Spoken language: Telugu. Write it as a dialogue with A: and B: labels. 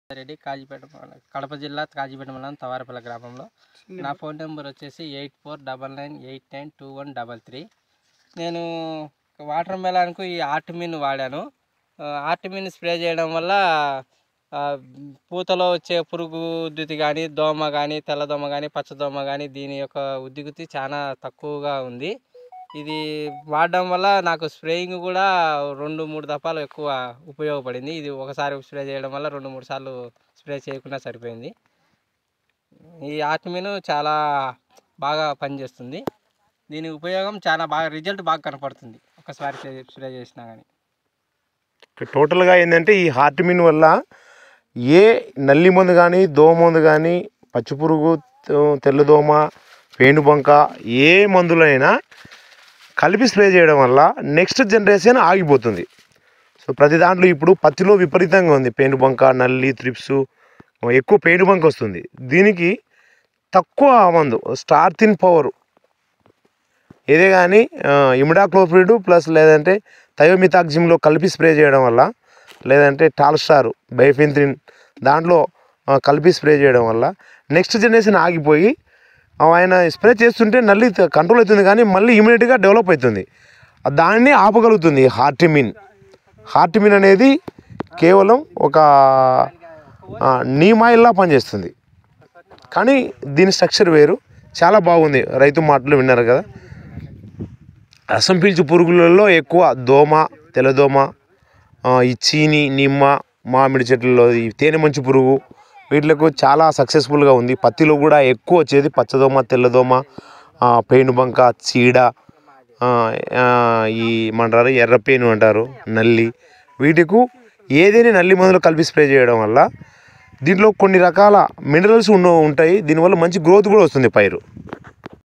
A: రెడ్డి కాజీపేట మండలం- కడప జిల్లా కాజీపేట మండలం తవారపల్లి గ్రామంలో నా ఫోన్ నెంబర్ వచ్చేసి eight four double nine eight nine two one double three నేను వాటర్ మెలాన్కు ఈ ఆర్టిమిన్ వాడాను ఆ, ఆర్టిమిన్ స్ప్రే చేయడం వల్ల ఆ, పూతలో వచ్చే పురుగు ఉద్ధృతి కానీ దోమ కానీ తెల్లదోమ కానీ పచ్చదోమ కానీ దీని యొక్క ఉద్దిగుతి చాలా తక్కువగా ఉంది ఇది వాడడం వల్ల నాకు స్ప్రేయింగ్ కూడా రెండు మూడు దఫాలు ఎక్కువ ఉపయోగపడింది ఇది ఒకసారి స్ప్రే చేయడం వల్ల రెండు మూడు సార్లు స్ప్రే చేయకుండా సరిపోయింది ఈ ఆర్టిమిన్ చాలా బాగా పనిచేస్తుంది దీని ఉపయోగం చాలా బాగా రిజల్ట్ బాగా కనపడుతుంది ఒకసారి స్ప్రే- స్ప్రే చేసినా కానీ
B: టోటల్గా ఏంటంటే ఈ హార్ట్ మిన్ వల్ల ఏ నల్లి మందు కానీ దోమ మందు కానీ పచ్చిపురుగు తో- తెల్లదోమ పేనుబంక ఏ మందులైనా కలిపి స్ప్రే చేయడం వల్ల నెక్స్ట్ జనరేషన్ ఆగిపోతుంది సో ప్రతి దాంట్లో ఇప్పుడు పత్తిలో విపరీతంగా ఉంది పేనుబంక నల్లి త్రిప్స్ ఎక్కువ పేనుబంక వస్తుంది దీనికి తక్కువ మందు స్టార్తిన్ పవర్ ఇదే కానీ ఇమిడాక్లోఫ్రిడ్ ప్లస్ లేదంటే థయోమితాక్జిమ్లో కలిపి స్ప్రే చేయడం వల్ల లేదంటే టాల్స్టార్ బైఫిన్త్రిన్ దాంట్లో ఆ, కలిపి స్ప్రే చేయడం వల్ల నెక్స్ట్ జనరేషన్ ఆగిపోయి ఆ, ఆయన స్ప్రే చేస్తుంటే నల్లి కంట్రోల్ అవుతుంది కానీ మళ్ళీ ఇమీడియట్గా డెవలప్ అవుతుంది ఆ దాన్ని ఆపగలుగుతుంది హార్టిమిన్ హార్టిమిన్ అనేది కేవలం ఒక ఆ, నీమాయిల్లా పనిచేస్తుంది కానీ దీని స్ట్రక్చర్ వేరు చాలా బాగుంది రైతు మాటలు విన్నారు కదా రసం పీల్చు పురుగులలో ఎక్కువ దోమ తెల్లదోమ ఆ, ఈ చీని నిమ్మ మామిడి చెట్లలో ఈ తేనె మంచు పురుగు వీటిలకు చాలా సక్సెస్ఫుల్గా ఉంది పత్తిలో కూడా ఎక్కువ వచ్చేది పచ్చదోమ తెల్లదోమ ఆ, పేనుబంక చీడ ఆ, ఆ, ఈ ఏమంటారు ఎర్రపేను అంటారు నల్లి వీటికి ఏదైనా నల్లి మందులు కలిపి స్ప్రే చేయడం వల్ల దీంట్లో కొన్ని రకాల మినరల్స్ ఉన్న ఉంటాయి దీనివల్ల మంచి గ్రోత్ కూడా వస్తుంది పైరు